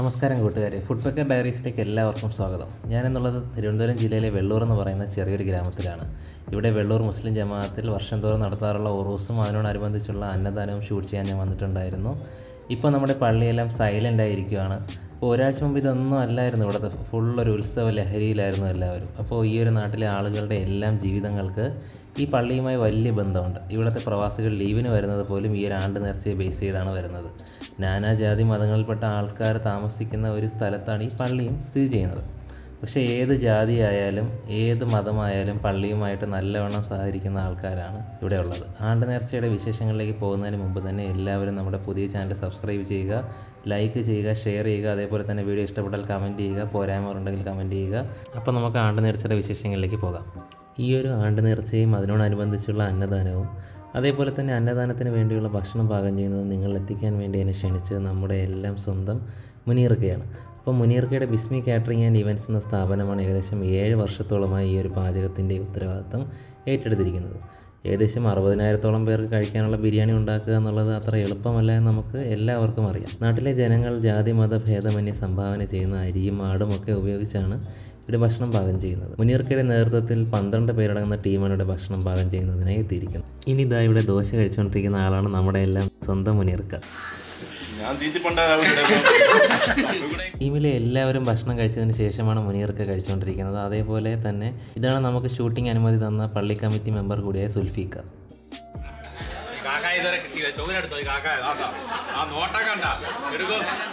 നമസ്കാരം കൂട്ടുകാരെ food pecker ഡയറീസിലേക്ക് എല്ലാവർക്കും സ്വാഗതം ഞാനെന്നുള്ളത് തിരുവനന്തപുരം ജില്ലയിലെ വെള്ളൂർ എന്ന് പറയുന്ന ചെറിയൊരു ഗ്രാമത്തിലാണ് ഇവിടെ വെള്ളൂർ മുസ്ലിം ജമാഅത്തിൽ വർഷം തോറും നടത്താറുള്ള ഉറൂസും അതിനോടനുബന്ധിച്ചുള്ള അന്നദാനവും ഷൂട്ട് ചെയ്യാൻ ഞാൻ വന്നിട്ടുണ്ടായിരുന്നു ഇപ്പോൾ നമ്മുടെ പള്ളിയെല്ലാം സൈലൻ്റ് ആയിരിക്കുകയാണ് അപ്പോൾ ഒരാഴ്ച മുമ്പ് ഇതൊന്നും അല്ലായിരുന്നു ഇവിടുത്തെ ഫുൾ ഒരു ഉത്സവ ലഹരിയിലായിരുന്നു എല്ലാവരും അപ്പോൾ ഈ ഒരു നാട്ടിലെ ആളുകളുടെ എല്ലാം ജീവിതങ്ങൾക്ക് ഈ പള്ളിയുമായി വലിയ ബന്ധമുണ്ട് ഇവിടുത്തെ പ്രവാസികൾ ലീവിന് വരുന്നത് പോലും ഈ ഒരു ആണ്ട് നേർച്ചയെ ബേസ് ചെയ്താണ് വരുന്നത് നാനാജാതി മതങ്ങളിൽപ്പെട്ട ആൾക്കാർ താമസിക്കുന്ന ഒരു സ്ഥലത്താണ് ഈ പള്ളിയും സ്ഥിതി ചെയ്യുന്നത് പക്ഷേ ഏത് ജാതിയായാലും ഏത് മതമായാലും പള്ളിയുമായിട്ട് നല്ലവണ്ണം സഹകരിക്കുന്ന ആൾക്കാരാണ് ഇവിടെ ഉള്ളത് ആണ്ട് നേർച്ചയുടെ വിശേഷങ്ങളിലേക്ക് പോകുന്നതിന് മുമ്പ് തന്നെ എല്ലാവരും നമ്മുടെ പുതിയ ചാനൽ സബ്സ്ക്രൈബ് ചെയ്യുക ലൈക്ക് ചെയ്യുക ഷെയർ ചെയ്യുക അതേപോലെ തന്നെ വീഡിയോ ഇഷ്ടപ്പെട്ടാൽ കമൻറ്റ് ചെയ്യുക പോരായ്മ കമൻറ്റ് ചെയ്യുക അപ്പോൾ നമുക്ക് ആണ്ട് നേർച്ചയുടെ വിശേഷങ്ങളിലേക്ക് പോകാം ഈ ഒരു ആണ്ട് നേർച്ചയും അതിനോടനുബന്ധിച്ചുള്ള അന്നദാനവും അതേപോലെ തന്നെ അന്നദാനത്തിന് വേണ്ടിയുള്ള ഭക്ഷണം പാകം ചെയ്യുന്നതും നിങ്ങൾ എത്തിക്കാൻ വേണ്ടി എന്നെ ക്ഷണിച്ച് നമ്മുടെ എല്ലാം സ്വന്തം മുനീർക്കയാണ് അപ്പോൾ മുനീർക്കയുടെ ബിസ്മി കാറ്ററിംഗ് ആൻഡ് ഇവൻറ്റ്സ് എന്ന സ്ഥാപനമാണ് ഏകദേശം ഏഴ് വർഷത്തോളമായി ഈ ഒരു പാചകത്തിൻ്റെ ഉത്തരവാദിത്തം ഏറ്റെടുത്തിരിക്കുന്നത് ഏകദേശം അറുപതിനായിരത്തോളം പേർക്ക് കഴിക്കാനുള്ള ബിരിയാണി ഉണ്ടാക്കുക എന്നുള്ളത് അത്ര എളുപ്പമല്ല എന്ന് നമുക്ക് എല്ലാവർക്കും അറിയാം നാട്ടിലെ ജനങ്ങൾ ജാതി മത ഭേദമന്യേ സംഭാവന ചെയ്യുന്ന അരിയും ആടും ഒക്കെ ഉപയോഗിച്ചാണ് ഇവിടെ ഭക്ഷണം പാകം ചെയ്യുന്നത് മുനീർക്കയുടെ നേതൃത്വത്തിൽ പന്ത്രണ്ട് പേരടങ്ങുന്ന ടീമാണ് ഇവിടെ ഭക്ഷണം പാകം ചെയ്യുന്നതിനായി എത്തിയിരിക്കുന്നത് ഇനി ഇതാ ഇവിടെ ദോശ കഴിച്ചുകൊണ്ടിരിക്കുന്ന ആളാണ് നമ്മുടെ എല്ലാം സ്വന്തം മുനീർക്ക ഞാൻ തീറ്റിപ്പണ്ട ടീമിലെ എല്ലാവരും ഭക്ഷണം കഴിച്ചതിന് ശേഷമാണ് മുനീർക്ക കഴിച്ചുകൊണ്ടിരിക്കുന്നത് അതേപോലെ തന്നെ ഇതാണ് നമുക്ക് ഷൂട്ടിംഗ് അനുമതി തന്ന പള്ളി കമ്മിറ്റി മെമ്പർ കൂടിയായ സുൽഫീക്ക കാക്ക ഇതുവരെ കിട്ടിയില്ല ചോദിനെടുത്തോ ഈ കാക്ക ആണ്ടാ. ആ നോട്ടം കണ്ട എടുക്കോ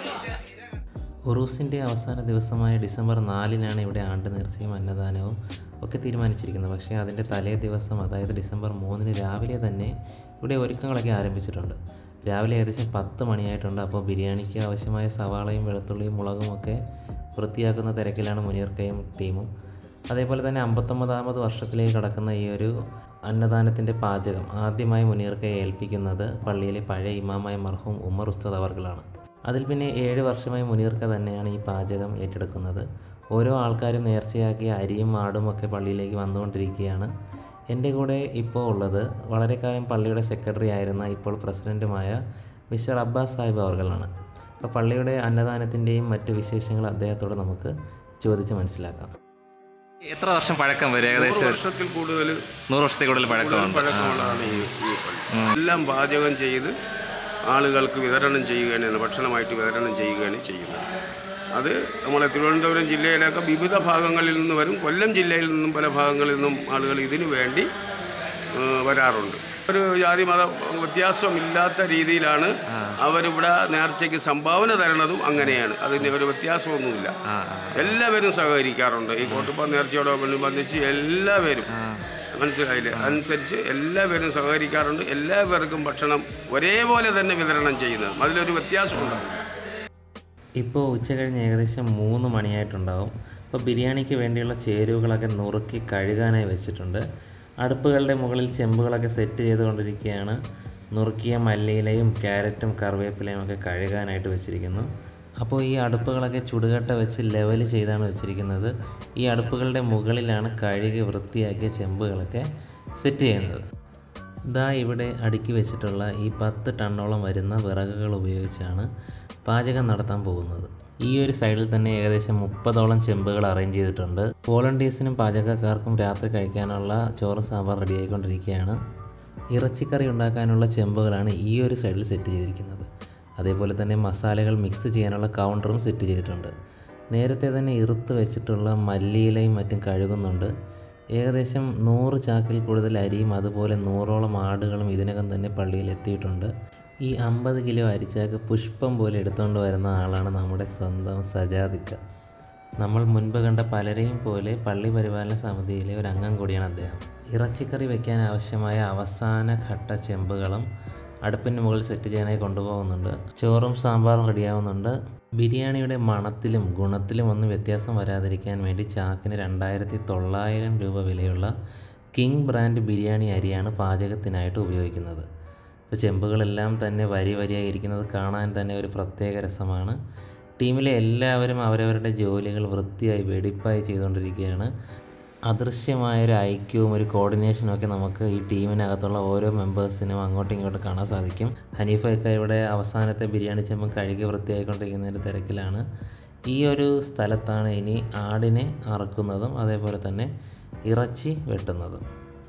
ഉറൂസിൻ്റെ അവസാന ദിവസമായ ഡിസംബർ നാലിനാണ് ഇവിടെ ആണ്ട് നേർച്ചയും അന്നദാനവും ഒക്കെ തീരുമാനിച്ചിരിക്കുന്നത് പക്ഷേ അതിൻ്റെ തലേ ദിവസം അതായത് ഡിസംബർ മൂന്നിന് രാവിലെ തന്നെ ഇവിടെ ഒരുക്കങ്ങളൊക്കെ ആരംഭിച്ചിട്ടുണ്ട് രാവിലെ ഏകദേശം പത്ത് മണിയായിട്ടുണ്ട് അപ്പോൾ ബിരിയാണിക്ക് ആവശ്യമായ സവാളയും വെളുത്തുള്ളിയും മുളകും ഒക്കെ വൃത്തിയാക്കുന്ന തിരക്കിലാണ് മുനീർക്കയും ടീമും അതേപോലെ തന്നെ അമ്പത്തൊമ്പതാമത് വർഷത്തിലേക്ക് കടക്കുന്ന ഈ ഒരു അന്നദാനത്തിൻ്റെ പാചകം ആദ്യമായി മുനീർക്കയെ ഏൽപ്പിക്കുന്നത് പള്ളിയിലെ പഴയ ഇമാമായ മർഹൂം ഉമർ ഉസ്താദ് അവർകളാണ് അതിൽ പിന്നെ ഏഴ് വർഷമായി മുനീർക്ക തന്നെയാണ് ഈ പാചകം ഏറ്റെടുക്കുന്നത് ഓരോ ആൾക്കാരും നേർച്ചയാക്കിയ അരിയും ആടും ഒക്കെ പള്ളിയിലേക്ക് വന്നുകൊണ്ടിരിക്കുകയാണ് എൻ്റെ കൂടെ ഇപ്പോൾ ഉള്ളത് വളരെ കാലം പള്ളിയുടെ സെക്രട്ടറി ആയിരുന്ന ഇപ്പോൾ പ്രസിഡൻറ്റുമായ മിസ്റ്റർ അബ്ബാസ് സാഹിബ് അവർകളാണ് അപ്പോൾ പള്ളിയുടെ അന്നദാനത്തിൻ്റെയും മറ്റ് വിശേഷങ്ങൾ അദ്ദേഹത്തോട് നമുക്ക് ചോദിച്ച് മനസ്സിലാക്കാം എത്ര വർഷം പഴക്കം വരും ഏകദേശം വർഷത്തിൽ കൂടുതൽ നൂറ് വർഷത്തിൽ കൂടുതൽ പഴക്കമുണ്ട് പഴക്കമുള്ളതാണ് ഈ ഈ പള്ളി എല്ലാം പാചകം ചെയ്ത് ആളുകൾക്ക് വിതരണം ചെയ്യുകയാണ് ഭക്ഷണമായിട്ട് വിതരണം ചെയ്യുകയാണ് ചെയ്യുന്നത് അത് നമ്മളെ തിരുവനന്തപുരം ജില്ലയിലൊക്കെ വിവിധ ഭാഗങ്ങളിൽ നിന്ന് വരും കൊല്ലം ജില്ലയിൽ നിന്നും പല ഭാഗങ്ങളിൽ നിന്നും ആളുകൾ ഇതിനു വേണ്ടി ആ, വരാറുണ്ട് ഒരു ജാതി മത വ്യത്യാസമില്ലാത്ത രീതിയിലാണ് അവരിവിടെ നേർച്ചയ്ക്ക് സംഭാവന തരണതും അങ്ങനെയാണ് അതിന് ഒരു വ്യത്യാസമൊന്നുമില്ല എല്ലാവരും സഹകരിക്കാറുണ്ട് ഈ കോട്ടുപ്പ നേർച്ചയോടനുബന്ധിച്ച് എല്ലാവരും മനസ്സിലായില്ലേ അനുസരിച്ച് എല്ലാവരും സഹകരിക്കാറുണ്ട് എല്ലാവർക്കും ഭക്ഷണം ഒരേപോലെ തന്നെ വിതരണം ചെയ്യുന്നത് അതിലൊരു വ്യത്യാസം ഉണ്ടാവില്ല ഇപ്പോൾ ഉച്ച കഴിഞ്ഞ് ഏകദേശം മൂന്ന് മണിയായിട്ടുണ്ടാവും അപ്പോൾ ബിരിയാണിക്ക് വേണ്ടിയുള്ള ചേരുവകളൊക്കെ നുറുക്കി കഴുകാനായി വെച്ചിട്ടുണ്ട് അടുപ്പുകളുടെ മുകളിൽ ചെമ്പുകളൊക്കെ സെറ്റ് ചെയ്തുകൊണ്ടിരിക്കുകയാണ് നുറുക്കിയ മല്ലിയിലയും ക്യാരറ്റും കറിവേപ്പിലയും ഒക്കെ കഴുകാനായിട്ട് വെച്ചിരിക്കുന്നു അപ്പോൾ ഈ അടുപ്പുകളൊക്കെ ചുടുകട്ട വെച്ച് ലെവൽ ചെയ്താണ് വെച്ചിരിക്കുന്നത് ഈ അടുപ്പുകളുടെ മുകളിലാണ് കഴുകി വൃത്തിയാക്കിയ ചെമ്പുകളൊക്കെ സെറ്റ് ചെയ്യുന്നത് ഇതാ ഇവിടെ അടുക്കി വെച്ചിട്ടുള്ള ഈ പത്ത് ടണ്ണോളം വരുന്ന വിറകുകൾ ഉപയോഗിച്ചാണ് പാചകം നടത്താൻ പോകുന്നത് ഈ ഒരു സൈഡിൽ തന്നെ ഏകദേശം മുപ്പതോളം ചെമ്പുകൾ അറേഞ്ച് ചെയ്തിട്ടുണ്ട് വോളണ്ടിയേഴ്സിനും പാചകക്കാർക്കും രാത്രി കഴിക്കാനുള്ള ചോറ് സാമ്പാർ റെഡിയായിക്കൊണ്ടിരിക്കുകയാണ് ഇറച്ചിക്കറി ഉണ്ടാക്കാനുള്ള ചെമ്പുകളാണ് ഈ ഒരു സൈഡിൽ സെറ്റ് ചെയ്തിരിക്കുന്നത് അതേപോലെ തന്നെ മസാലകൾ മിക്സ് ചെയ്യാനുള്ള കൗണ്ടറും സെറ്റ് ചെയ്തിട്ടുണ്ട് നേരത്തെ തന്നെ ഇറുത്ത് വെച്ചിട്ടുള്ള മല്ലിയിലയും മറ്റും കഴുകുന്നുണ്ട് ഏകദേശം നൂറ് ചാക്കിൽ കൂടുതൽ അരിയും അതുപോലെ നൂറോളം ആടുകളും ഇതിനകം തന്നെ പള്ളിയിൽ എത്തിയിട്ടുണ്ട് ഈ അമ്പത് കിലോ അരിച്ചാക്ക് പുഷ്പം പോലെ എടുത്തുകൊണ്ട് വരുന്ന ആളാണ് നമ്മുടെ സ്വന്തം സജാദിക്ക നമ്മൾ മുൻപ് കണ്ട പലരെയും പോലെ പള്ളി പരിപാലന സമിതിയിലെ ഒരു അംഗം കൂടിയാണ് അദ്ദേഹം ഇറച്ചിക്കറി വെക്കാൻ ആവശ്യമായ അവസാന ഘട്ട ചെമ്പുകളും അടുപ്പിന് മുകളിൽ സെറ്റ് ചെയ്യാനായി കൊണ്ടുപോകുന്നുണ്ട് ചോറും സാമ്പാറും റെഡിയാവുന്നുണ്ട് ബിരിയാണിയുടെ മണത്തിലും ഗുണത്തിലും ഒന്നും വ്യത്യാസം വരാതിരിക്കാൻ വേണ്ടി ചാക്കിന് രണ്ടായിരത്തി തൊള്ളായിരം രൂപ വിലയുള്ള കിങ് ബ്രാൻഡ് ബിരിയാണി അരിയാണ് പാചകത്തിനായിട്ട് ഉപയോഗിക്കുന്നത് അപ്പോൾ ചെമ്പുകളെല്ലാം തന്നെ വരി വരിയായി ഇരിക്കുന്നത് കാണാൻ തന്നെ ഒരു പ്രത്യേക രസമാണ് ടീമിലെ എല്ലാവരും അവരവരുടെ ജോലികൾ വൃത്തിയായി വെടിപ്പായി ചെയ്തുകൊണ്ടിരിക്കുകയാണ് അദൃശ്യമായൊരു ഐക്യവും ഒരു കോർഡിനേഷനും ഒക്കെ നമുക്ക് ഈ ടീമിനകത്തുള്ള ഓരോ മെമ്പേഴ്സിനും അങ്ങോട്ടും ഇങ്ങോട്ടും കാണാൻ സാധിക്കും ഹനീഫയൊക്കെ ഇവിടെ അവസാനത്തെ ബിരിയാണി ചെമ്പം കഴുകി വൃത്തിയായിക്കൊണ്ടിരിക്കുന്നതിൻ്റെ തിരക്കിലാണ് ഈ ഒരു സ്ഥലത്താണ് ഇനി ആടിനെ അറക്കുന്നതും അതേപോലെ തന്നെ ഇറച്ചി വെട്ടുന്നതും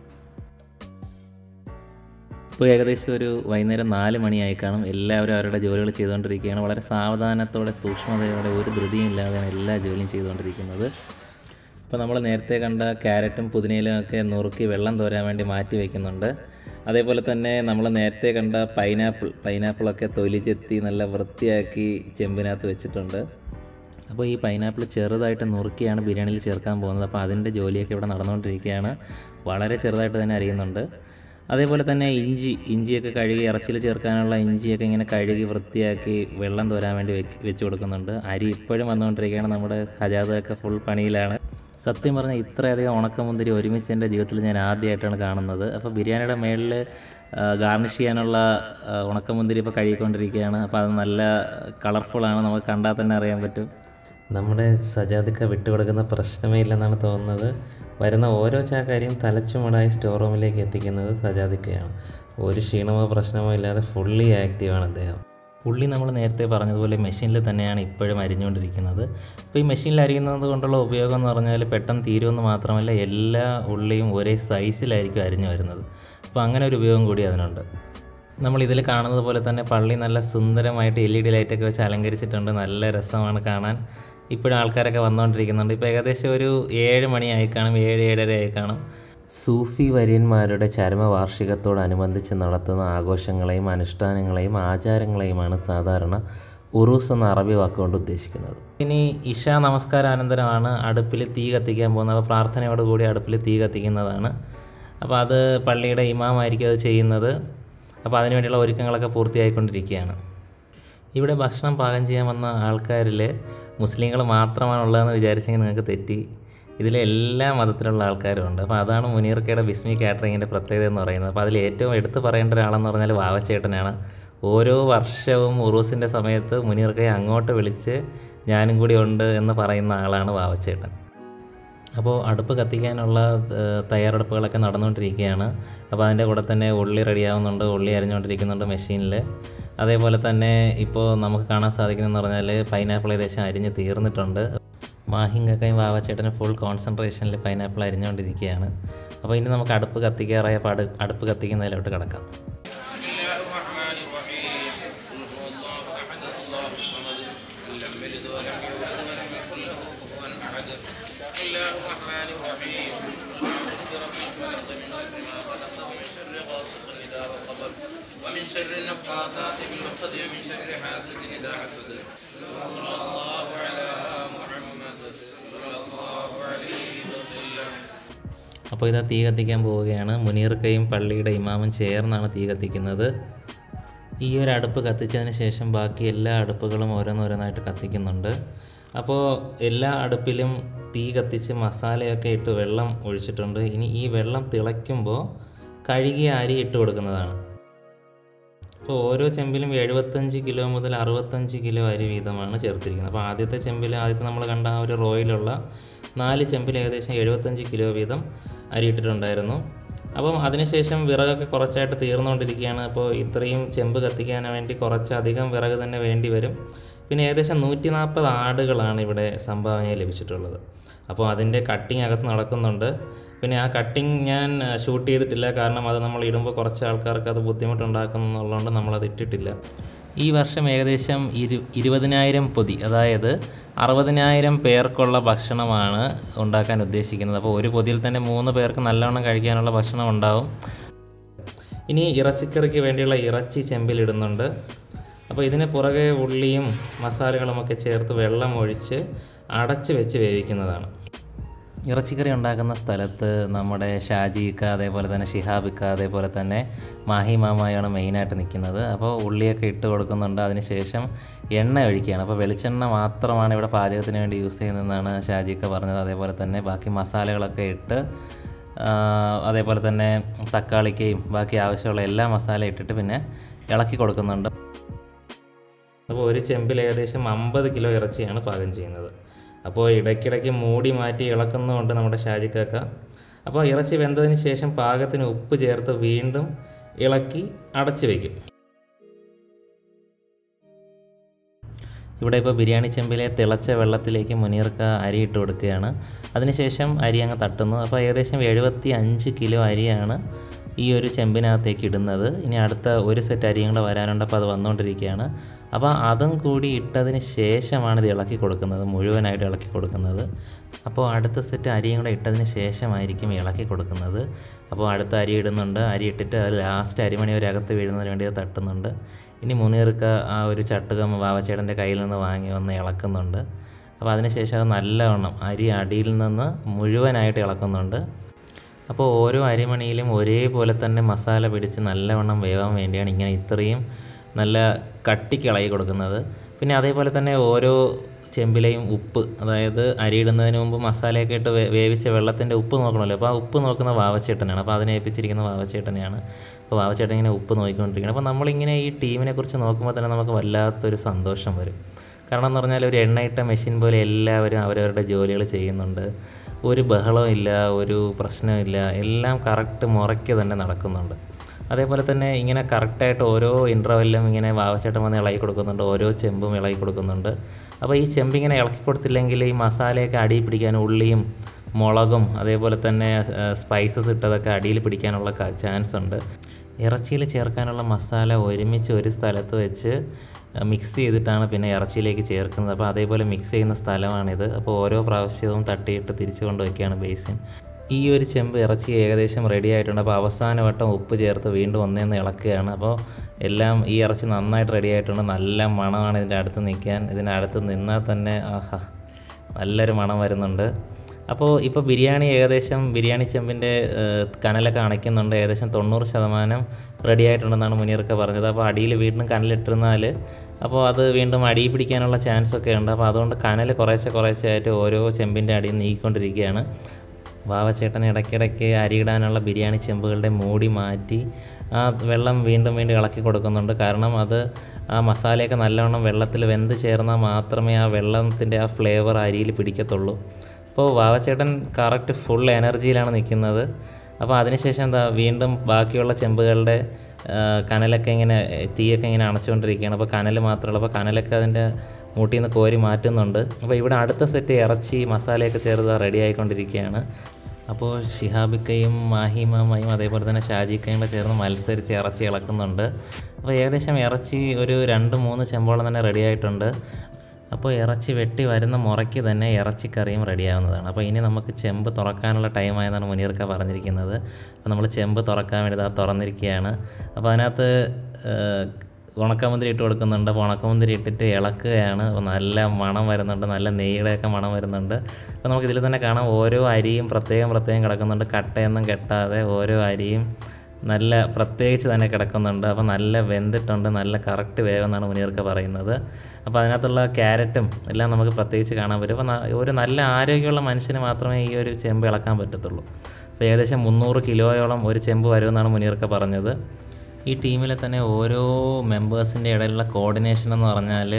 ഇപ്പോൾ ഏകദേശം ഒരു വൈകുന്നേരം നാല് മണിയായി കാണും എല്ലാവരും അവരുടെ ജോലികൾ ചെയ്തുകൊണ്ടിരിക്കുകയാണ് വളരെ സാവധാനത്തോടെ സൂക്ഷ്മതയോടെ ഒരു ധൃതിയും ഇല്ലാതെയാണ് എല്ലാ ജോലിയും ചെയ്തുകൊണ്ടിരിക്കുന്നത് ഇപ്പോൾ നമ്മൾ നേരത്തെ കണ്ട ക്യാരറ്റും പുതിനയിലും ഒക്കെ നുറുക്കി വെള്ളം തോരാൻ വേണ്ടി മാറ്റി വയ്ക്കുന്നുണ്ട് അതേപോലെ തന്നെ നമ്മൾ നേരത്തെ കണ്ട പൈനാപ്പിൾ പൈനാപ്പിളൊക്കെ തൊലി ചെത്തി നല്ല വൃത്തിയാക്കി ചെമ്പിനകത്ത് വെച്ചിട്ടുണ്ട് അപ്പോൾ ഈ പൈനാപ്പിൾ ചെറുതായിട്ട് നുറുക്കിയാണ് ബിരിയാണിയിൽ ചേർക്കാൻ പോകുന്നത് അപ്പോൾ അതിൻ്റെ ജോലിയൊക്കെ ഇവിടെ നടന്നുകൊണ്ടിരിക്കുകയാണ് വളരെ ചെറുതായിട്ട് തന്നെ അറിയുന്നുണ്ട് അതേപോലെ തന്നെ ഇഞ്ചി ഇഞ്ചിയൊക്കെ കഴുകി ഇറച്ചിയിൽ ചേർക്കാനുള്ള ഇഞ്ചിയൊക്കെ ഇങ്ങനെ കഴുകി വൃത്തിയാക്കി വെള്ളം തോരാൻ വേണ്ടി വെക്ക് വെച്ച് കൊടുക്കുന്നുണ്ട് അരി ഇപ്പോഴും വന്നുകൊണ്ടിരിക്കുകയാണ് നമ്മുടെ ഹജാദൊക്കെ ഫുൾ പണിയിലാണ് സത്യം പറഞ്ഞാൽ ഇത്രയധികം ഉണക്കമുന്തിരി ഒരുമിച്ച് എൻ്റെ ജീവിതത്തിൽ ഞാൻ ആദ്യമായിട്ടാണ് കാണുന്നത് അപ്പോൾ ബിരിയാണിയുടെ മേളിൽ ഗാർണിഷ് ചെയ്യാനുള്ള ആ, ഉണക്കമുന്തിരി ഇപ്പോൾ കഴുകിക്കൊണ്ടിരിക്കുകയാണ് അപ്പോൾ അത് നല്ല കളർഫുള്ളാണ് നമുക്ക് കണ്ടാൽ തന്നെ അറിയാൻ പറ്റും നമ്മുടെ സജാദിക്ക വിട്ടുകൊടുക്കുന്ന പ്രശ്നമേ ഇല്ലെന്നാണ് തോന്നുന്നത് വരുന്ന ഓരോ ചാക്കാരിയും തലച്ചുമടായി സ്റ്റോർ റൂമിലേക്ക് എത്തിക്കുന്നത് സജാദിക്കയാണ് ഒരു ക്ഷീണമോ പ്രശ്നമോ ഇല്ലാതെ ഫുള്ളി ആക്റ്റീവാണ് അദ്ദേഹം ഉള്ളി നമ്മൾ നേരത്തെ പറഞ്ഞതുപോലെ മെഷീനിൽ തന്നെയാണ് ഇപ്പോഴും അരിഞ്ഞുകൊണ്ടിരിക്കുന്നത് അപ്പോൾ ഈ മെഷീനിൽ അരിയുന്നത് കൊണ്ടുള്ള ഉപയോഗം എന്ന് പറഞ്ഞാൽ പെട്ടെന്ന് തീരുമെന്ന് മാത്രമല്ല എല്ലാ ഉള്ളിയും ഒരേ സൈസിലായിരിക്കും അരിഞ്ഞു വരുന്നത് അപ്പോൾ അങ്ങനെ ഒരു ഉപയോഗം കൂടി അതിനുണ്ട് നമ്മൾ ഇതിൽ കാണുന്നത് പോലെ തന്നെ പള്ളി നല്ല സുന്ദരമായിട്ട് എൽ ഇ ഡി ലൈറ്റൊക്കെ വെച്ച് അലങ്കരിച്ചിട്ടുണ്ട് നല്ല രസമാണ് കാണാൻ ഇപ്പോഴും ആൾക്കാരൊക്കെ വന്നുകൊണ്ടിരിക്കുന്നുണ്ട് ഇപ്പോൾ ഏകദേശം ഒരു ഏഴ് മണിയായി കാണും ഏഴ് ഏഴര ആയി കാണും സൂഫി വര്യന്മാരുടെ ചരമവാർഷികത്തോടനുബന്ധിച്ച് നടത്തുന്ന ആഘോഷങ്ങളെയും അനുഷ്ഠാനങ്ങളെയും ആചാരങ്ങളെയുമാണ് സാധാരണ ഉറൂസ് എന്ന അറബി വാക്കുകൊണ്ട് ഉദ്ദേശിക്കുന്നത് ഇനി ഇഷ നമസ്കാരാനന്തരമാണ് അടുപ്പിൽ തീ കത്തിക്കാൻ പോകുന്നത് അപ്പോൾ പ്രാർത്ഥനയോടുകൂടി അടുപ്പിൽ തീ കത്തിക്കുന്നതാണ് അപ്പോൾ അത് പള്ളിയുടെ ഇമാമായിരിക്കും അത് ചെയ്യുന്നത് അപ്പോൾ അതിനുവേണ്ടിയുള്ള ഒരുക്കങ്ങളൊക്കെ പൂർത്തിയായിക്കൊണ്ടിരിക്കുകയാണ് ഇവിടെ ഭക്ഷണം പാകം ചെയ്യാൻ വന്ന ആൾക്കാരിൽ മുസ്ലിങ്ങൾ മാത്രമാണ് ഉള്ളതെന്ന് വിചാരിച്ചെങ്കിൽ നിങ്ങൾക്ക് തെറ്റി ഇതിലെ എല്ലാ മതത്തിലുള്ള ആൾക്കാരും ഉണ്ട് അപ്പോൾ അതാണ് മുനീർക്കയുടെ ബിസ്മി കാറ്ററിങ്ങിൻ്റെ പ്രത്യേകത എന്ന് പറയുന്നത് അപ്പോൾ അതിൽ ഏറ്റവും എടുത്തു പറയേണ്ട ഒരാളെന്ന് പറഞ്ഞാൽ വാവച്ചേട്ടനാണ് ഓരോ വർഷവും ഉറൂസിൻ്റെ സമയത്ത് മുനീർക്കയെ അങ്ങോട്ട് വിളിച്ച് ഞാനും കൂടി ഉണ്ട് എന്ന് പറയുന്ന ആളാണ് വാവച്ചേട്ടൻ അപ്പോൾ അടുപ്പ് കത്തിക്കാനുള്ള ഏഹ്, തയ്യാറെടുപ്പുകളൊക്കെ നടന്നുകൊണ്ടിരിക്കുകയാണ് അപ്പോൾ അതിൻ്റെ കൂടെ തന്നെ ഉള്ളി റെഡിയാവുന്നുണ്ട് ഉള്ളി അരിഞ്ഞുകൊണ്ടിരിക്കുന്നുണ്ട് മെഷീനിൽ അതേപോലെ തന്നെ ഇപ്പോൾ നമുക്ക് കാണാൻ സാധിക്കുന്നതെന്ന് പറഞ്ഞാൽ പൈനാപ്പിൾ ഏകദേശം അരിഞ്ഞ് തീർന്നിട്ടുണ്ട് മാഹിങ്ങക്കയും വാവച്ചേട്ടനും ഫുൾ കോൺസെൻട്രേഷനിൽ പൈനാപ്പിൾ അരിഞ്ഞുകൊണ്ടിരിക്കുകയാണ് അപ്പോൾ ഇനി നമുക്ക് അടുപ്പ് കത്തിക്കാറായ അപ്പോൾ അടു- അടുപ്പ് കത്തിക്കുന്നതിലോട്ട് കിടക്കാം ومن شر النفاثات في العقد ومن شر حاسد إذا حسد صلى الله على محمد صلى الله عليه وسلم അപ്പോൾ ഇതാ തീ കത്തിക്കാൻ പോവുകയാണ് മുനീർക്കയും പള്ളിയുടെ ഇമാമും ചേർന്നാണ് തീ കത്തിക്കുന്നത് ഈ ഒരു അടുപ്പ് കത്തിച്ചതിന് ശേഷം ബാക്കി എല്ലാ അടുപ്പുകളും ഓരോന്നോരോന്നായിട്ട് കത്തിക്കുന്നുണ്ട് അപ്പോൾ എല്ലാ അടുപ്പിലും തീ കത്തിച്ച് മസാലയൊക്കെ ഇട്ട് വെള്ളം ഒഴിച്ചിട്ടുണ്ട് ഇനി ഈ വെള്ളം തിളയ്ക്കുമ്പോൾ കഴുകിയ അരി ഇട്ട് കൊടുക്കുന്നതാണ് അപ്പോൾ ഓരോ ചെമ്പിലും എഴുപത്തഞ്ച് കിലോ മുതൽ അറുപത്തഞ്ച് കിലോ അരി വീതമാണ് ചേർത്തിരിക്കുന്നത് അപ്പോൾ ആദ്യത്തെ ചെമ്പിൽ ആദ്യത്തെ നമ്മൾ കണ്ട ആ ഒരു റോയിലുള്ള നാല് ചെമ്പിൽ ഏകദേശം എഴുപത്തഞ്ച് കിലോ വീതം അരി ഇട്ടിട്ടുണ്ടായിരുന്നു അപ്പം അതിനുശേഷം വിറകൊക്കെ കുറച്ചായിട്ട് തീർന്നുകൊണ്ടിരിക്കുകയാണ് അപ്പോൾ ഇത്രയും ചെമ്പ് കത്തിക്കാൻ വേണ്ടി കുറച്ചധികം വിറക് തന്നെ വേണ്ടി വരും പിന്നെ ഏകദേശം നൂറ്റി നാൽപ്പത് ആടുകളാണ് ഇവിടെ സംഭാവനയായി ലഭിച്ചിട്ടുള്ളത് അപ്പോൾ അതിൻ്റെ കട്ടിങ് അകത്ത് നടക്കുന്നുണ്ട് പിന്നെ ആ കട്ടിങ് ഞാൻ ഷൂട്ട് ചെയ്തിട്ടില്ല കാരണം അത് നമ്മൾ ഇടുമ്പോൾ കുറച്ച് ആൾക്കാർക്ക് അത് ബുദ്ധിമുട്ടുണ്ടാക്കുന്നുള്ളതുകൊണ്ട് നമ്മളത് ഇട്ടിട്ടില്ല ഈ വർഷം ഏകദേശം ഇരു ഇരുപതിനായിരം പൊതി അതായത് അറുപതിനായിരം പേർക്കുള്ള ഭക്ഷണമാണ് ഉണ്ടാക്കാൻ ഉദ്ദേശിക്കുന്നത് അപ്പോൾ ഒരു പൊതിയിൽ തന്നെ മൂന്ന് പേർക്ക് നല്ലവണ്ണം കഴിക്കാനുള്ള ഭക്ഷണം ഉണ്ടാവും ഇനി ഇറച്ചിക്കറിക്ക് വേണ്ടിയുള്ള ഇറച്ചി ചെമ്പിലിടുന്നുണ്ട് അപ്പോൾ ഇതിന് പുറകെ ഉള്ളിയും മസാലകളുമൊക്കെ ചേർത്ത് വെള്ളം ഒഴിച്ച് അടച്ച് വെച്ച് വേവിക്കുന്നതാണ് ഇറച്ചിക്കറി ഉണ്ടാക്കുന്ന സ്ഥലത്ത് നമ്മുടെ ഷാജിക്ക അതേപോലെ തന്നെ ഷിഹാബിക്ക അതേപോലെ തന്നെ മാഹി മാമായാണ് മെയിനായിട്ട് നിൽക്കുന്നത് അപ്പോൾ ഉള്ളിയൊക്കെ ഇട്ട് കൊടുക്കുന്നുണ്ട് അതിനുശേഷം എണ്ണ ഒഴിക്കുകയാണ് അപ്പോൾ വെളിച്ചെണ്ണ മാത്രമാണ് ഇവിടെ പാചകത്തിന് വേണ്ടി യൂസ് ചെയ്യുന്നതെന്നാണ് ഷാജിക്ക പറഞ്ഞത് അതേപോലെ തന്നെ ബാക്കി മസാലകളൊക്കെ ഇട്ട് ആ, അതേപോലെ തന്നെ തക്കാളിക്കയും ബാക്കി ആവശ്യമുള്ള എല്ലാ മസാല ഇട്ടിട്ട് പിന്നെ ഇളക്കി കൊടുക്കുന്നുണ്ട് അപ്പോൾ ഒരു ചെമ്പിൽ ഏകദേശം അമ്പത് കിലോ ഇറച്ചിയാണ് പാകം ചെയ്യുന്നത് അപ്പോൾ ഇടയ്ക്കിടയ്ക്ക് മൂടി മാറ്റി ഇളക്കുന്നുമുണ്ട് നമ്മുടെ ഷാജിക്കാക്ക അപ്പോൾ ഇറച്ചി വെന്തതിന് ശേഷം പാകത്തിന് ഉപ്പ് ചേർത്ത് വീണ്ടും ഇളക്കി അടച്ചു വയ്ക്കും ഇവിടെ ഇപ്പോൾ ബിരിയാണി ചെമ്പിലെ തിളച്ച വെള്ളത്തിലേക്ക് മുനീർക്ക അരി ഇട്ട് കൊടുക്കുകയാണ് അതിനുശേഷം അരി അങ്ങ് തട്ടുന്നു അപ്പോൾ ഏകദേശം എഴുപത്തി അഞ്ച് കിലോ അരിയാണ് ഈ ഒരു ചെമ്പിനകത്തേക്ക് ഇടുന്നത് ഇനി അടുത്ത ഒരു സെറ്റ് അരിയും കൂടെ വരാനുണ്ട് അപ്പോൾ അത് വന്നുകൊണ്ടിരിക്കുകയാണ് അപ്പോൾ അതും കൂടി ഇട്ടതിന് ശേഷമാണ് ഇത് ഇളക്കി കൊടുക്കുന്നത് മുഴുവനായിട്ട് ഇളക്കി കൊടുക്കുന്നത് അപ്പോൾ അടുത്ത സെറ്റ് അരിയും കൂടെ ഇട്ടതിന് ശേഷമായിരിക്കും ഇളക്കി കൊടുക്കുന്നത് അപ്പോൾ അടുത്ത അരി ഇടുന്നുണ്ട് അരി ഇട്ടിട്ട് അത് ലാസ്റ്റ് അരിമണി വരെ അകത്ത് വീഴുന്നതിന് വേണ്ടി അത് തട്ടുന്നുണ്ട് ഇനി മുനീർക്ക ആ ഒരു ചട്ടുകം വാവച്ചേട്ടൻ്റെ കയ്യിൽ നിന്ന് വാങ്ങി വന്ന് ഇളക്കുന്നുണ്ട് അപ്പോൾ അതിനുശേഷം അത് നല്ലവണ്ണം അരി അടിയിൽ നിന്ന് മുഴുവനായിട്ട് ഇളക്കുന്നുണ്ട് അപ്പോൾ ഓരോ അരിമണിയിലും ഒരേപോലെ തന്നെ മസാല പിടിച്ച് നല്ലവണ്ണം വേവാൻ വേണ്ടിയാണ് ഇങ്ങനെ ഇത്രയും നല്ല കട്ടിക്ക് ഇളകി കൊടുക്കുന്നത് പിന്നെ അതേപോലെ തന്നെ ഓരോ ചെമ്പിലെയും ഉപ്പ് അതായത് അരി ഇടുന്നതിന് മുമ്പ് മസാലയൊക്കെ ഇട്ട് വേ- വേവിച്ച വെള്ളത്തിൻ്റെ ഉപ്പ് നോക്കണമല്ലോ അപ്പോൾ ആ ഉപ്പ് നോക്കുന്ന വാവച്ചേട്ടനാണ് അപ്പോൾ അതിനെ ഏൽപ്പിച്ചിരിക്കുന്ന വാവച്ചേട്ടനെയാണ് അപ്പോൾ വാവച്ചേട്ടൻ ഇങ്ങനെ ഉപ്പ് നോക്കിക്കൊണ്ടിരിക്കുന്നത് അപ്പോൾ നമ്മളിങ്ങനെ ഈ ടീമിനെ കുറിച്ച് നോക്കുമ്പോൾ തന്നെ നമുക്ക് വല്ലാത്തൊരു സന്തോഷം വരും കാരണം എന്ന് പറഞ്ഞാൽ ഒരു എണ്ണയിട്ട മെഷീൻ പോലെ എല്ലാവരും അവരവരുടെ ജോലികൾ ചെയ്യുന്നുണ്ട് ഒരു ബഹളവും ഇല്ല ഒരു പ്രശ്നമില്ല എല്ലാം കറക്റ്റ് മുറയ്ക്ക് തന്നെ നടക്കുന്നുണ്ട് അതേപോലെ തന്നെ ഇങ്ങനെ കറക്റ്റായിട്ട് ഓരോ ഇൻ്റർവെല്ലും ഇങ്ങനെ വാവച്ചേട്ടൻ വന്ന് ഇളകി കൊടുക്കുന്നുണ്ട് ഓരോ ചെമ്പും ഇളകി കൊടുക്കുന്നുണ്ട് അപ്പോൾ ഈ ചെമ്പ് ഇങ്ങനെ ഇളക്കി കൊടുത്തില്ലെങ്കിൽ ഈ മസാലയൊക്കെ അടിയിൽ പിടിക്കാൻ ഉള്ളിയും മുളകും അതേപോലെ തന്നെ സ്പൈസസ് ഇട്ടതൊക്കെ അടിയിൽ പിടിക്കാനുള്ള ചാൻസ് ഉണ്ട് ഇറച്ചിയിൽ ചേർക്കാനുള്ള മസാല ഒരുമിച്ച് ഒരു സ്ഥലത്ത് വെച്ച് മിക്സ് ചെയ്തിട്ടാണ് പിന്നെ ഇറച്ചിയിലേക്ക് ചേർക്കുന്നത് അപ്പോൾ അതേപോലെ മിക്സ് ചെയ്യുന്ന സ്ഥലമാണിത് അപ്പോൾ ഓരോ പ്രാവശ്യവും തട്ടിയിട്ട് തിരിച്ചു കൊണ്ടുവയ്ക്കുകയാണ് ബേസിൻ ഈ ഒരു ചെമ്പ് ഇറച്ചി ഏകദേശം റെഡി ആയിട്ടുണ്ട് അപ്പോൾ അവസാന വട്ടം ഉപ്പ് ചേർത്ത് വീണ്ടും ഒന്നേന്ന് ഇളക്കുകയാണ് അപ്പോൾ എല്ലാം ഈ ഇറച്ചി നന്നായിട്ട് റെഡി ആയിട്ടുണ്ട് നല്ല മണമാണ് ഇതിൻ്റെ അടുത്ത് നിൽക്കാൻ ഇതിൻ്റെ അടുത്ത് നിന്നാൽ തന്നെ ആഹാ നല്ലൊരു മണം വരുന്നുണ്ട് അപ്പോൾ ഇപ്പോൾ ബിരിയാണി ഏകദേശം ബിരിയാണി ചെമ്പിൻ്റെ ഏഹ്, കനലൊക്കെ അണയ്ക്കുന്നുണ്ട് ഏകദേശം തൊണ്ണൂറ് ശതമാനം റെഡി ആയിട്ടുണ്ടെന്നാണ് മുനീർക്ക് പറഞ്ഞത് അപ്പോൾ അടിയിൽ വീണ്ടും കനലിട്ടിരുന്നാൽ അപ്പോൾ അത് വീണ്ടും അടിയിൽ പിടിക്കാനുള്ള ചാൻസ് ഒക്കെ ഉണ്ട് അപ്പോൾ അതുകൊണ്ട് കനൽ കുറേശ്ശെ കുറേശ്ശെ ആയിട്ട് ഓരോ ചെമ്പിൻ്റെ അടിയിൽ നീക്കിക്കൊണ്ടിരിക്കുകയാണ് വാവച്ചേട്ടൻ ഇടയ്ക്കിടയ്ക്ക് അരിയിടാനുള്ള ബിരിയാണി ചെമ്പുകളുടെ മൂടി മാറ്റി ആ വെള്ളം വീണ്ടും വീണ്ടും ഇളക്കി കൊടുക്കുന്നുണ്ട് കാരണം അത് ആ മസാലയൊക്കെ നല്ലവണ്ണം വെള്ളത്തിൽ വെന്ത് ചേർന്നാൽ മാത്രമേ ആ വെള്ളത്തിൻ്റെ ആ ഫ്ലേവർ അരിയിൽ പിടിക്കത്തുള്ളൂ അപ്പോൾ വാവച്ചേട്ടൻ കറക്റ്റ് ഫുൾ എനർജിയിലാണ് നിൽക്കുന്നത് അപ്പോൾ അതിനുശേഷം എന്താ വീണ്ടും ബാക്കിയുള്ള ചെമ്പുകളുടെ ആ, കനലൊക്കെ ഇങ്ങനെ തീയൊക്കെ ഇങ്ങനെ അണച്ചുകൊണ്ടിരിക്കുകയാണ് അപ്പോൾ കനൽ മാത്രമല്ല അപ്പോൾ കനലൊക്കെ അതിൻ്റെ മൂട്ടിൽ നിന്ന് കോരി മാറ്റുന്നുണ്ട് അപ്പോൾ ഇവിടെ അടുത്ത സെറ്റ് ഇറച്ചി മസാലയൊക്കെ ചേർത്ത് റെഡി ആയിക്കൊണ്ടിരിക്കുകയാണ് അപ്പോൾ ഷിഹാബിക്കയും മാഹിമാമയും അതേപോലെ തന്നെ ഷാജിക്കയും കൂടെ ചേർന്ന് മത്സരിച്ച് ഇറച്ചി ഇളക്കുന്നുണ്ട് അപ്പോൾ ഏകദേശം ഇറച്ചി ഒരു രണ്ട് മൂന്ന് ചെമ്പോളം തന്നെ റെഡി ആയിട്ടുണ്ട് അപ്പോൾ ഇറച്ചി വെട്ടി വരുന്ന മുറയ്ക്ക് തന്നെ ഇറച്ചിക്കറിയും റെഡിയാവുന്നതാണ് അപ്പോൾ ഇനി നമുക്ക് ചെമ്പ് തുറക്കാനുള്ള ടൈമായെന്നാണ് മുനീർക്ക പറഞ്ഞിരിക്കുന്നത് അപ്പോൾ നമ്മൾ ചെമ്പ് തുറക്കാൻ വേണ്ടി ഇതാ തുറന്നിരിക്കുകയാണ് അപ്പോൾ അതിനകത്ത് ഏഹ്, ഉണക്കമുന്തിരി ഇട്ട് കൊടുക്കുന്നുണ്ട് അപ്പോൾ ഉണക്കമുന്തിരി ഇട്ടിട്ട് ഇളക്കുകയാണ് അപ്പോൾ നല്ല മണം വരുന്നുണ്ട് നല്ല നെയ്യുടെയൊക്കെ മണം വരുന്നുണ്ട് അപ്പോൾ നമുക്ക് ഇതിൽ തന്നെ കാണാം ഓരോ അരിയും പ്രത്യേകം പ്രത്യേകം കിടക്കുന്നുണ്ട് കട്ടയൊന്നും കെട്ടാതെ ഓരോ അരിയും നല്ല പ്രത്യേകിച്ച് തന്നെ കിടക്കുന്നുണ്ട് അപ്പോൾ നല്ല വെന്തിട്ടുണ്ട് നല്ല കറക്റ്റ് വേവെന്നാണ് മുനീർക്ക് പറയുന്നത് അപ്പോൾ അതിനകത്തുള്ള ക്യാരറ്റും എല്ലാം നമുക്ക് പ്രത്യേകിച്ച് കാണാൻ പറ്റും അപ്പോൾ ന- ഒരു നല്ല ആരോഗ്യമുള്ള മനുഷ്യന് മാത്രമേ ഈ ഒരു ചെമ്പ് ഇളക്കാൻ പറ്റത്തുള്ളൂ അപ്പോൾ ഏകദേശം മുന്നൂറ് കിലോയോളം ഒരു ചെമ്പ് വരുമെന്നാണ് മുനീർക്ക പറഞ്ഞത് ഈ ടീമിലെ തന്നെ ഓരോ മെമ്പേഴ്സിൻ്റെ ഇടയിലുള്ള കോർഡിനേഷൻ എന്ന് പറഞ്ഞാൽ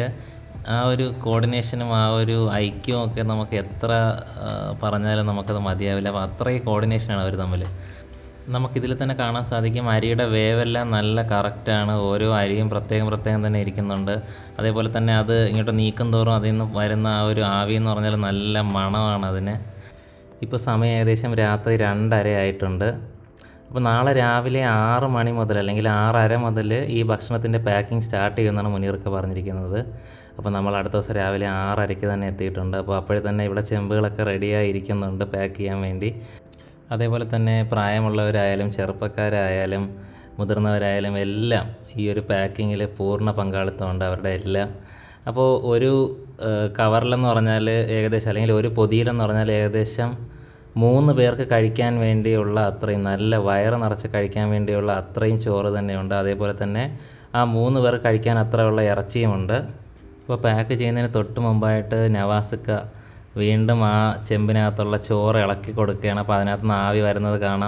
ആ ഒരു കോർഡിനേഷനും ആ ഒരു ഐക്യവും ഒക്കെ നമുക്ക് എത്ര ആ, പറഞ്ഞാലും നമുക്കത് മതിയാവില്ല അപ്പോൾ അത്രയും കോർഡിനേഷനാണ് അവർ തമ്മിൽ നമുക്കിതിൽ തന്നെ കാണാൻ സാധിക്കും അരിയുടെ വേവെല്ലാം നല്ല കറക്റ്റാണ് ഓരോ അരിയും പ്രത്യേകം പ്രത്യേകം തന്നെ ഇരിക്കുന്നുണ്ട് അതേപോലെ തന്നെ അത് ഇങ്ങോട്ട് നീക്കും തോറും അതിൽ നിന്ന് വരുന്ന ആ ഒരു ആവി എന്ന് പറഞ്ഞാൽ നല്ല മണമാണ് അതിന് ഇപ്പോൾ സമയം ഏകദേശം രാത്രി രണ്ടര ആയിട്ടുണ്ട് അപ്പോൾ നാളെ രാവിലെ ആറ് മണി മുതൽ അല്ലെങ്കിൽ ആറര മുതൽ ഈ ഭക്ഷണത്തിൻ്റെ പാക്കിംഗ് സ്റ്റാർട്ട് ചെയ്യുമെന്നാണ് മുനീർക്ക് പറഞ്ഞിരിക്കുന്നത് അപ്പോൾ നമ്മൾ അടുത്ത ദിവസം രാവിലെ ആറരയ്ക്ക് തന്നെ എത്തിയിട്ടുണ്ട് അപ്പോൾ അപ്പോഴേ തന്നെ ഇവിടെ ചെമ്പുകളൊക്കെ റെഡിയായി ഇരിക്കുന്നുണ്ട് പാക്ക് ചെയ്യാൻ വേണ്ടി അതേപോലെ തന്നെ പ്രായമുള്ളവരായാലും ചെറുപ്പക്കാരായാലും മുതിർന്നവരായാലും എല്ലാം ഈ ഒരു പാക്കിങ്ങിൽ പൂർണ്ണ പങ്കാളിത്തമുണ്ട് അവരുടെ എല്ലാം അപ്പോൾ ഒരു ഏഹ്, കവറിലെന്ന് പറഞ്ഞാൽ ഏകദേശം അല്ലെങ്കിൽ ഒരു പൊതിയിലെന്ന് പറഞ്ഞാൽ ഏകദേശം മൂന്ന് പേർക്ക് കഴിക്കാൻ വേണ്ടിയുള്ള അത്രയും നല്ല വയറ് നിറച്ച് കഴിക്കാൻ വേണ്ടിയുള്ള അത്രയും ചോറ് തന്നെയുണ്ട് അതേപോലെ തന്നെ ആ മൂന്ന് പേർ കഴിക്കാൻ അത്രയുള്ള ഇറച്ചിയുമുണ്ട് ഇപ്പോൾ പാക്ക് ചെയ്യുന്നതിന് തൊട്ട് മുമ്പായിട്ട് നവാസിക്ക വീണ്ടും ആ ചെമ്പിനകത്തുള്ള ചോറ് ഇളക്കി കൊടുക്കുകയാണ് അപ്പോൾ അതിനകത്ത് നിന്ന് ആവി വരുന്നത് കാണാം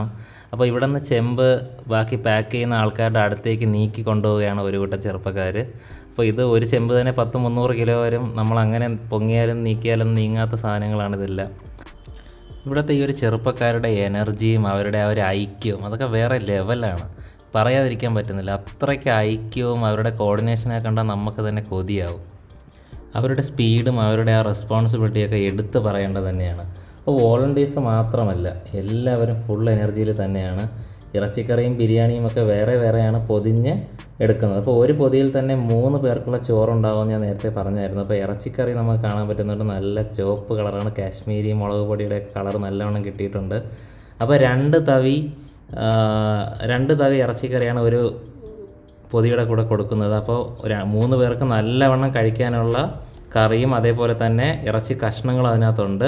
അപ്പോൾ ഇവിടെ നിന്ന് ചെമ്പ് ബാക്കി പാക്ക് ചെയ്യുന്ന ആൾക്കാരുടെ അടുത്തേക്ക് നീക്കി കൊണ്ടുപോവുകയാണ് ഒരു കൂട്ടം ചെറുപ്പക്കാർ അപ്പോൾ ഇത് ഒരു ചെമ്പ് തന്നെ പത്ത് മുന്നൂറ് കിലോ വരും നമ്മൾ അങ്ങനെ പൊങ്ങിയാലും നീക്കിയാലും നീങ്ങാത്ത സാധനങ്ങളാണ് ഇതെല്ലാം ഇവിടുത്തെ ഈ ഒരു ചെറുപ്പക്കാരുടെ എനർജിയും അവരുടെ ആ ഒരു ഐക്യവും അതൊക്കെ വേറെ ലെവലാണ് പറയാതിരിക്കാൻ പറ്റുന്നില്ല അത്രയ്ക്ക് ഐക്യവും അവരുടെ കോർഡിനേഷനൊക്കെ കണ്ടാൽ നമുക്ക് തന്നെ കൊതിയാവും അവരുടെ സ്പീഡും അവരുടെ ആ റെസ്പോൺസിബിലിറ്റിയൊക്കെ എടുത്തു പറയേണ്ടത് തന്നെയാണ് അപ്പോൾ വോളണ്ടിയേഴ്സ് മാത്രമല്ല എല്ലാവരും ഫുൾ എനർജിയിൽ തന്നെയാണ് ഇറച്ചിക്കറിയും ബിരിയാണിയും ഒക്കെ വേറെ വേറെയാണ് പൊതിഞ്ഞ് എടുക്കുന്നത് അപ്പോൾ ഒരു പൊതിയിൽ തന്നെ മൂന്ന് പേർക്കുള്ള ചോറുണ്ടാകുമെന്ന് ഞാൻ നേരത്തെ പറഞ്ഞായിരുന്നു അപ്പോൾ ഇറച്ചിക്കറി നമുക്ക് കാണാൻ പറ്റുന്നുണ്ട് നല്ല ചുവപ്പ് കളറാണ് കാശ്മീരി മുളക് പൊടിയുടെ കളർ നല്ലവണ്ണം കിട്ടിയിട്ടുണ്ട് അപ്പോൾ രണ്ട് തവി ആ, രണ്ട് തവി ഇറച്ചിക്കറിയാണ് ഒരു പൊതിയുടെ കൂടെ കൊടുക്കുന്നത് അപ്പോൾ ഒരു മൂന്ന് പേർക്ക് നല്ലവണ്ണം കഴിക്കാനുള്ള കറിയും അതേപോലെ തന്നെ ഇറച്ചി കഷ്ണങ്ങളും അതിനകത്തുണ്ട്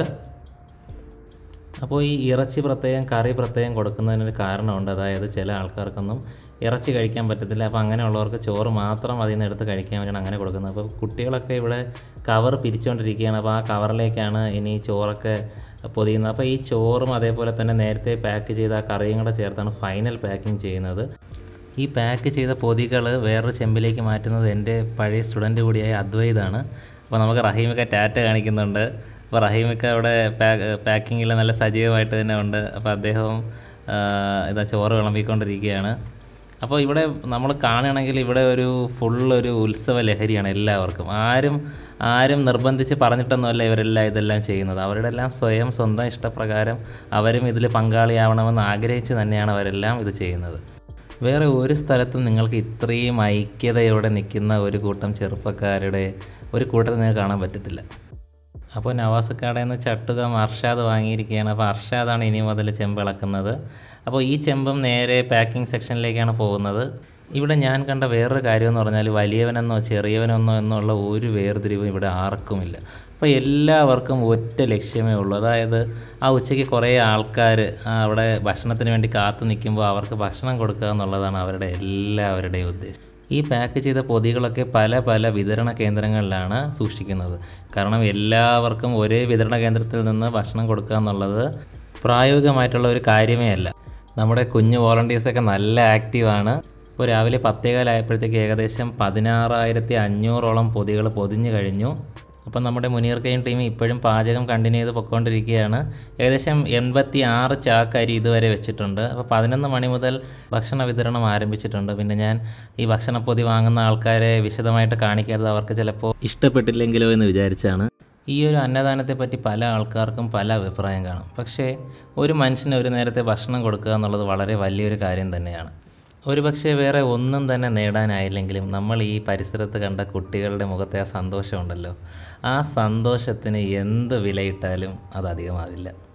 അപ്പോൾ ഈ ഇറച്ചി പ്രത്യേകം കറി പ്രത്യേകം കൊടുക്കുന്നതിനൊരു കാരണമുണ്ട് അതായത് ചില ആൾക്കാർക്കൊന്നും ഇറച്ചി കഴിക്കാൻ പറ്റത്തില്ല അപ്പോൾ അങ്ങനെയുള്ളവർക്ക് ചോറ് മാത്രം അതിൽ നിന്ന് എടുത്ത് കഴിക്കാൻ വേണ്ടിയാണ് അങ്ങനെ കൊടുക്കുന്നത് അപ്പോൾ കുട്ടികളൊക്കെ ഇവിടെ കവർ പിരിച്ചുകൊണ്ടിരിക്കുകയാണ് അപ്പോൾ ആ കവറിലേക്കാണ് ഇനി ചോറൊക്കെ പൊതിയുന്നത് അപ്പോൾ ഈ ചോറും അതേപോലെ തന്നെ നേരത്തെ പാക്ക് ചെയ്ത ആ കറിയും കൂടെ ചേർത്താണ് ഫൈനൽ പാക്കിംഗ് ചെയ്യുന്നത് ഈ പാക്ക് ചെയ്ത പൊതികൾ വേറൊരു ചെമ്പിലേക്ക് മാറ്റുന്നത് എൻ്റെ പഴയ സ്റ്റുഡൻറ്റ് കൂടിയായ അദ്വൈതാണ് അപ്പോൾ നമുക്ക് റഹീമൊക്കെ ടാറ്റ കാണിക്കുന്നുണ്ട് അപ്പോൾ റഹീമൊക്കെ അവിടെ പാക്കിങ്ങിൽ നല്ല സജീവമായിട്ട് തന്നെ ഉണ്ട് അപ്പോൾ അദ്ദേഹവും ആ, ഇതാ ചോറ് വിളമ്പിക്കൊണ്ടിരിക്കുകയാണ് അപ്പോൾ ഇവിടെ നമ്മൾ കാണുകയാണെങ്കിൽ ഇവിടെ ഒരു ഫുൾ ഒരു ഉത്സവ ലഹരിയാണ് എല്ലാവർക്കും ആരും ആരും നിർബന്ധിച്ച് പറഞ്ഞിട്ടൊന്നുമല്ല ഇവരെല്ലാം ഇതെല്ലാം ചെയ്യുന്നത് അവരുടെ എല്ലാം സ്വയം സ്വന്തം ഇഷ്ടപ്രകാരം അവരും ഇതിൽ പങ്കാളിയാവണമെന്ന് ആഗ്രഹിച്ച് തന്നെയാണ് അവരെല്ലാം ഇത് ചെയ്യുന്നത് വേറെ ഒരു സ്ഥലത്തും നിങ്ങൾക്ക് ഇത്രയും ഐക്യതയോടെ നിൽക്കുന്ന ഒരു കൂട്ടം ചെറുപ്പക്കാരുടെ ഒരു കൂട്ടത്തെ നിങ്ങൾക്ക് കാണാൻ പറ്റത്തില്ല അപ്പോൾ നവാസ് കടയിൽ നിന്ന് ചട്ടുകം അർഷാദ് വാങ്ങിയിരിക്കുകയാണ് അപ്പോൾ അർഷാദാണ് ഇനി മുതൽ ചെമ്പ് ഇളക്കുന്നത് അപ്പോൾ ഈ ചെമ്പും നേരെ പാക്കിംഗ് സെക്ഷനിലേക്കാണ് പോകുന്നത് ഇവിടെ ഞാൻ കണ്ട വേറൊരു കാര്യം എന്ന് പറഞ്ഞാൽ വലിയവനെന്നോ ചെറിയവനെന്നോ എന്നുള്ള ഒരു വേർതിരിവും ഇവിടെ ആർക്കുമില്ല അപ്പോൾ എല്ലാവർക്കും ഒറ്റ ലക്ഷ്യമേ ഉള്ളൂ അതായത് ആ ഉച്ചയ്ക്ക് കുറേ ആൾക്കാർ അവിടെ ഭക്ഷണത്തിന് വേണ്ടി കാത്തു നിൽക്കുമ്പോൾ അവർക്ക് ഭക്ഷണം കൊടുക്കുക എന്നുള്ളതാണ് അവരുടെ എല്ലാവരുടെയും ഉദ്ദേശം ഈ പാക്ക് ചെയ്ത പൊതികളൊക്കെ പല പല വിതരണ കേന്ദ്രങ്ങളിലാണ് സൂക്ഷിക്കുന്നത് കാരണം എല്ലാവർക്കും ഒരേ വിതരണ കേന്ദ്രത്തിൽ നിന്ന് ഭക്ഷണം കൊടുക്കുക എന്നുള്ളത് പ്രായോഗികമായിട്ടുള്ള ഒരു കാര്യമേ അല്ല നമ്മുടെ കുഞ്ഞു വോളണ്ടിയേഴ്സൊക്കെ നല്ല ആക്റ്റീവാണ് ഇപ്പോൾ രാവിലെ പത്തേകാലായപ്പോഴത്തേക്ക് ഏകദേശം പതിനാറായിരത്തി അഞ്ഞൂറോളം പൊതികൾ പൊതിഞ്ഞു കഴിഞ്ഞു അപ്പം നമ്മുടെ മുനീർക്കയും ടീം ഇപ്പോഴും പാചകം കണ്ടിന്യൂ ചെയ്ത് പൊയ്ക്കൊണ്ടിരിക്കുകയാണ് ഏകദേശം എൺപത്തി ആറ് ചാക്ക് അരി ഇതുവരെ വെച്ചിട്ടുണ്ട് അപ്പോൾ പതിനൊന്ന് മണി മുതൽ ഭക്ഷണ വിതരണം ആരംഭിച്ചിട്ടുണ്ട് പിന്നെ ഞാൻ ഈ ഭക്ഷണപ്പൊതി വാങ്ങുന്ന ആൾക്കാരെ വിശദമായിട്ട് കാണിക്കാത്തത് അവർക്ക് ചിലപ്പോൾ ഇഷ്ടപ്പെട്ടില്ലെങ്കിലോ എന്ന് വിചാരിച്ചാണ് ഈ ഒരു അന്നദാനത്തെ പറ്റി പല ആൾക്കാർക്കും പല അഭിപ്രായം കാണും പക്ഷേ ഒരു മനുഷ്യന് ഒരു നേരത്തെ ഭക്ഷണം കൊടുക്കുക എന്നുള്ളത് വളരെ വലിയൊരു കാര്യം തന്നെയാണ് ഒരുപക്ഷെ വേറെ ഒന്നും തന്നെ നേടാനായില്ലെങ്കിലും നമ്മൾ ഈ പരിസരത്ത് കണ്ട കുട്ടികളുടെ മുഖത്തെ ആ സന്തോഷമുണ്ടല്ലോ ആ സന്തോഷത്തിന് എന്ത് വിലയിട്ടാലും അത് അധികമാവില്ല